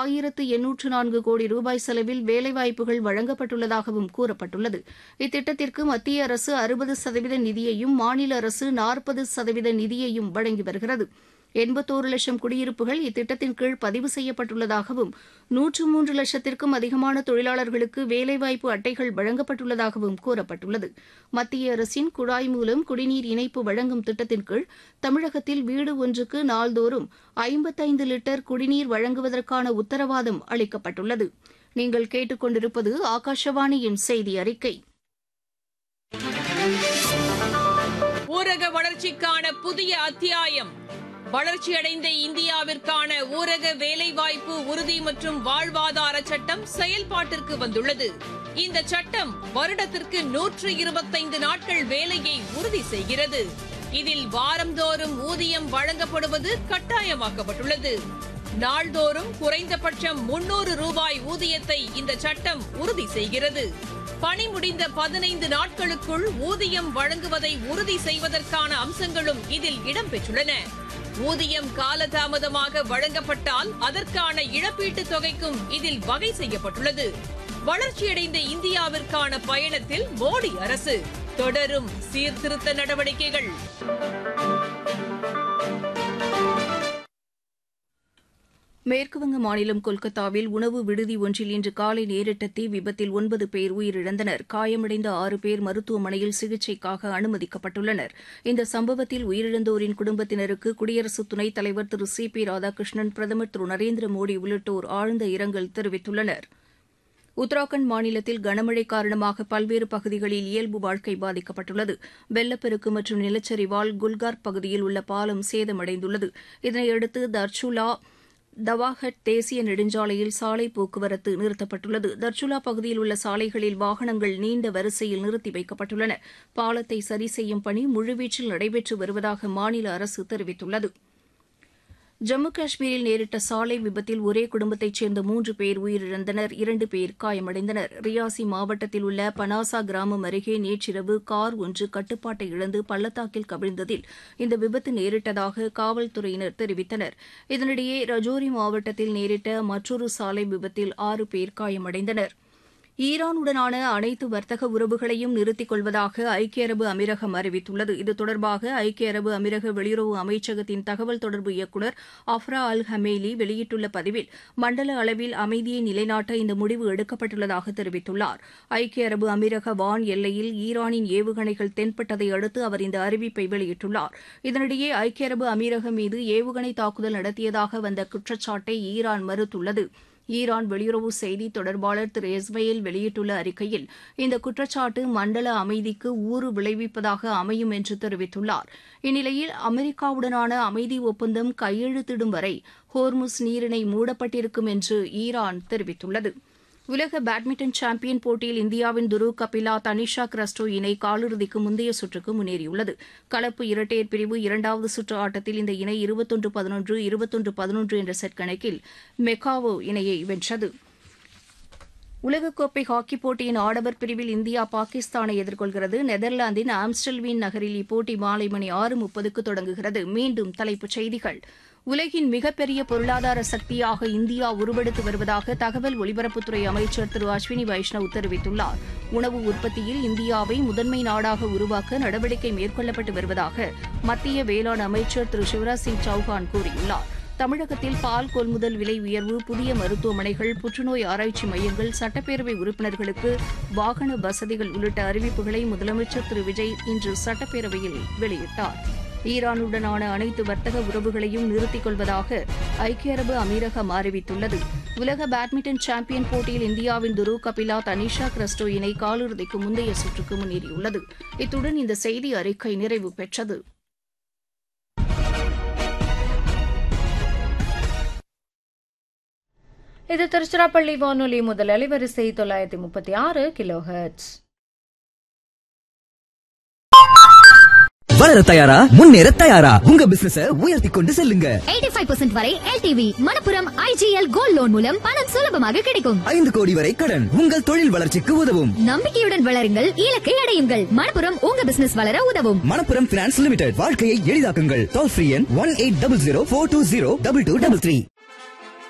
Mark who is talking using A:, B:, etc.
A: ஆயிரத்து எண்ணூற்று நான்கு கோடி ரூபாய் செலவில் வேலைவாய்ப்புகள் வழங்கப்பட்டுள்ளதாகவும் கூறப்பட்டுள்ளது இத்திட்டத்திற்கு மத்திய அரசு அறுபது சதவீத நிதியையும் மாநில அரசு நாற்பது சதவீத நிதியையும் வழங்கி வருகிறது எண்பத்தோரு லட்சம் குடியிருப்புகள் இத்திட்டத்தின் கீழ் பதிவு செய்யப்பட்டுள்ளதாகவும் நூற்று மூன்று லட்சத்திற்கும் அதிகமான தொழிலாளர்களுக்கு வேலைவாய்ப்பு அட்டைகள் வழங்கப்பட்டுள்ளதாகவும் கூறப்பட்டுள்ளது மத்திய அரசின் குழாய் மூலம் குடிநீர் இணைப்பு வழங்கும் திட்டத்தின் கீழ் தமிழகத்தில் வீடு ஒன்றுக்கு நாள்தோறும் ஐம்பத்தைந்து லிட்டர் குடிநீர் வழங்குவதற்கான உத்தரவாதம் அளிக்கப்பட்டுள்ளது நீங்கள் கேட்டுக்கொண்டிருப்பது ஆகாஷவாணியின் செய்தி அறிக்கை
B: ஊரக வளர்ச்சிக்கான புதிய அத்தியாயம் வளர்ச்சியடைந்த இந்தியாவிற்கான ஊரக வேலைவாய்ப்பு உறுதி மற்றும் வாழ்வாதார சட்டம் செயல்பாட்டிற்கு வந்துள்ளது இந்த சட்டம் வருடத்திற்கு நூற்று இருபத்தைந்து நாட்கள் வேலையை உறுதி செய்கிறது இதில் வாரந்தோறும் ஊதியம் வழங்கப்படுவது கட்டாயமாக்கப்பட்டுள்ளது நாள்தோறும் குறைந்தபட்சம் முன்னூறு ரூபாய் ஊதியத்தை இந்த சட்டம் உறுதி செய்கிறது பணி முடிந்த பதினைந்து நாட்களுக்குள் ஊதியம் வழங்குவதை உறுதி செய்வதற்கான அம்சங்களும் இதில் இடம்பெற்றுள்ளன ஊதியம் காலதாமதமாக வழங்கப்பட்டால் அதற்கான இழப்பீட்டுத் தொகைக்கும் இதில் வகை செய்யப்பட்டுள்ளது வளர்ச்சியடைந்த இந்தியாவிற்கான பயணத்தில் மோடி அரசு தொடரும் சீர்திருத்த நடவடிக்கைகள்
A: மேற்குவங்க மாநிலம் கொல்கத்தாவில் உணவு விடுதி ஒன்றில் இன்று காலை நேரிட்ட தீ விபத்தில் ஒன்பது பேர் உயிரிழந்தனர் காயமடைந்த ஆறு பேர் மருத்துவமனையில் சிகிச்சைக்காக அனுமதிக்கப்பட்டுள்ளனர் இந்த சம்பவத்தில் உயிரிழந்தோரின் குடும்பத்தினருக்கு குடியரசு துணைத் தலைவர் திரு சி பி ராதாகிருஷ்ணன் பிரதமர் திரு நரேந்திர மோடி உள்ளிட்டோர் ஆழ்ந்த இரங்கல் தெரிவித்துள்ளனர் உத்தராகண்ட் மாநிலத்தில் கனமழை காரணமாக பல்வேறு பகுதிகளில் இயல்பு வாழ்க்கை பாதிக்கப்பட்டுள்ளது வெள்ளப்பெருக்கு மற்றும் நிலச்சரிவால் குல்கார் பகுதியில் உள்ள பாலம் சேதமடைந்துள்ளது இதனையடுத்து தர்ச்சுலா தவாஹட் தேசிய நெடுஞ்சாலையில் சாலை போக்குவரத்து நிறுத்தப்பட்டுள்ளது தர்ச்சுலா பகுதியில் உள்ள சாலைகளில் வாகனங்கள் நீண்ட வரிசையில் நிறுத்தி வைக்கப்பட்டுள்ளன பாலத்தை சரி செய்யும் பணி முழுவீச்சில் நடைபெற்று வருவதாக மாநில அரசு தெரிவித்துள்ளது ஜம்மு காஷ்மீரில் நேரிட்ட சாலை விபத்தில் ஒரே குடும்பத்தைச் சேர்ந்த மூன்று பேர் உயிரிழந்தனர் இரண்டு பேர் காயமடைந்தனர் ரியாசி மாவட்டத்தில் உள்ள பனாசா கிராமம் அருகே நேற்றிரவு கார் ஒன்று கட்டுப்பாட்டை இழந்து பள்ளத்தாக்கில் கவிழ்ந்ததில் இந்த விபத்து நேரிட்டதாக காவல்துறையினர் தெரிவித்தனர் இதனிடையே ரஜோரி மாவட்டத்தில் நேரிட்ட மற்றொரு சாலை விபத்தில் ஆறு பேர் காயமடைந்தனர் ஈரானுடனான அனைத்து வர்த்தக உறவுகளையும் நிறுத்திக் கொள்வதாக ஐக்கிய அரபு அமீரகம் அறிவித்துள்ளது இது தொடர்பாக ஐக்கிய அரபு அமீரக வெளியுறவு அமைச்சகத்தின் தகவல் தொடர்பு இயக்குநர் அஃப்ரா அல் ஹமேலி வெளியிட்டுள்ள பதிவில் மண்டல அளவில் அமைதியை நிலைநாட்ட இந்த முடிவு எடுக்கப்பட்டுள்ளதாக தெரிவித்துள்ளார் ஐக்கிய அரபு அமீரக வான் எல்லையில் ஈரானின் ஏவுகணைகள் தென்பட்டதை அடுத்து அவர் இந்த அறிவிப்பை வெளியிட்டுள்ளார் இதனிடையே ஐக்கிய அரபு அமீரகம் மீது ஏவுகணை தாக்குதல் நடத்தியதாக வந்த குற்றச்சாட்டை ஈரான் மறுத்துள்ளது ஈரான் வெளியுறவு செய்தி தொடர்பாளர் திரு இஸ்மையில் வெளியிட்டுள்ள அறிக்கையில் இந்த குற்றச்சாட்டு மண்டல அமைதிக்கு ஊறு விளைவிப்பதாக அமையும் என்று தெரிவித்துள்ளார் இந்நிலையில் அமெரிக்காவுடனான அமைதி ஒப்பந்தம் கையெழுத்திடும் வரை ஹோர்முஸ் நீரிணை மூடப்பட்டிருக்கும் என்று ஈரான் தெரிவித்துள்ளது உலக பேட்மிண்டன் சாம்பியன் போட்டியில் இந்தியாவின் துரு கபிலா தனிஷா கிரஸ்டோ இணை காலிறுதிக்கு முந்தைய சுற்றுக்கு முன்னேறியுள்ளது கலப்பு இரட்டையர் பிரிவு இரண்டாவது சுற்று ஆட்டத்தில் இந்த இணை இருபத்தொன்று பதினொன்று இருபத்தொன்று பதினொன்று என்ற செட் கணக்கில் மெக்காவோ இணையை வென்றது உலகக்கோப்பை ஹாக்கி போட்டியின் ஆடவர் பிரிவில் இந்தியா பாகிஸ்தானை எதிர்கொள்கிறது நெதர்லாந்தின் ஆம்ஸ்டல்வீன் நகரில் இப்போட்டி மாலை மணி ஆறு முப்பதுக்கு தொடங்குகிறது மீண்டும் தலைப்புச் செய்திகள் உலகின் மிகப்பெரிய பொருளாதார சக்தியாக இந்தியா உருவெடுத்து வருவதாக தகவல் ஒலிபரப்புத்துறை அமைச்சர் திரு அஸ்வினி வைஷ்ணவ் தெரிவித்துள்ளார் உணவு உற்பத்தியில் இந்தியாவை முதன்மை நாடாக உருவாக்க நடவடிக்கை மேற்கொள்ளப்பட்டு வருவதாக மத்திய வேளாண் அமைச்சர் திரு சிவராஜ் சிங் சௌஹான் கூறியுள்ளார் தமிழகத்தில் பால் கொள்முதல் விலை உயர்வு புதிய மருத்துவமனைகள் புற்றுநோய் ஆராய்ச்சி மையங்கள் சட்டப்பேரவை உறுப்பினர்களுக்கு வாகன வசதிகள் உள்ளிட்ட அறிவிப்புகளை முதலமைச்சர் திரு விஜய் இன்று சட்டப்பேரவையில் வெளியிட்டார் ஈரானுடனான அனைத்து வர்த்தக உறவுகளையும் நிறுத்திக் கொள்வதாக ஐக்கிய அரபு அமீரகம் அறிவித்துள்ளது உலக பேட்மிண்டன் சாம்பியன் போட்டியில் இந்தியாவின் துரு கபிலா தனிஷா கிரஸ்டோ இணை காலிறுதிக்கு முந்தைய சுற்றுக்கு முன்னேறியுள்ளது இத்துடன் இந்த செய்தி அறிக்கை நிறைவு பெற்றது
C: இது திருச்சிராப்பள்ளி வானொலி முதல் அலைவரிசை தொள்ளாயிரத்தி முப்பத்தி ஆறு கிலோ ஹெர்ட்ஸ்
D: வளர தயாரா முன்னேற தயாரா உங்க பிசினஸ உயர்த்தி கொண்டு செல்லுங்க
E: 85% வரை LTV Manappuram IGL gold loan மூலம் பணம் சுலபமாக கிடைக்கும்
D: ஐந்து கோடி வரை கடன் உங்கள் தொழில் வளர்ச்சிக்கு உதவும்
E: நம்பிக்கையுடன் வளருங்கள் இலக்கை அடையுங்கள் மணப்புரம் உங்க பிசினஸ் வளர உதவும்
D: மணப்புரம் பினான்ஸ் லிமிடெட் வாழ்க்கையை எளிதாக்குங்கள் டோல் ஃப்ரீ எண் one eight double zero four two zero double two double three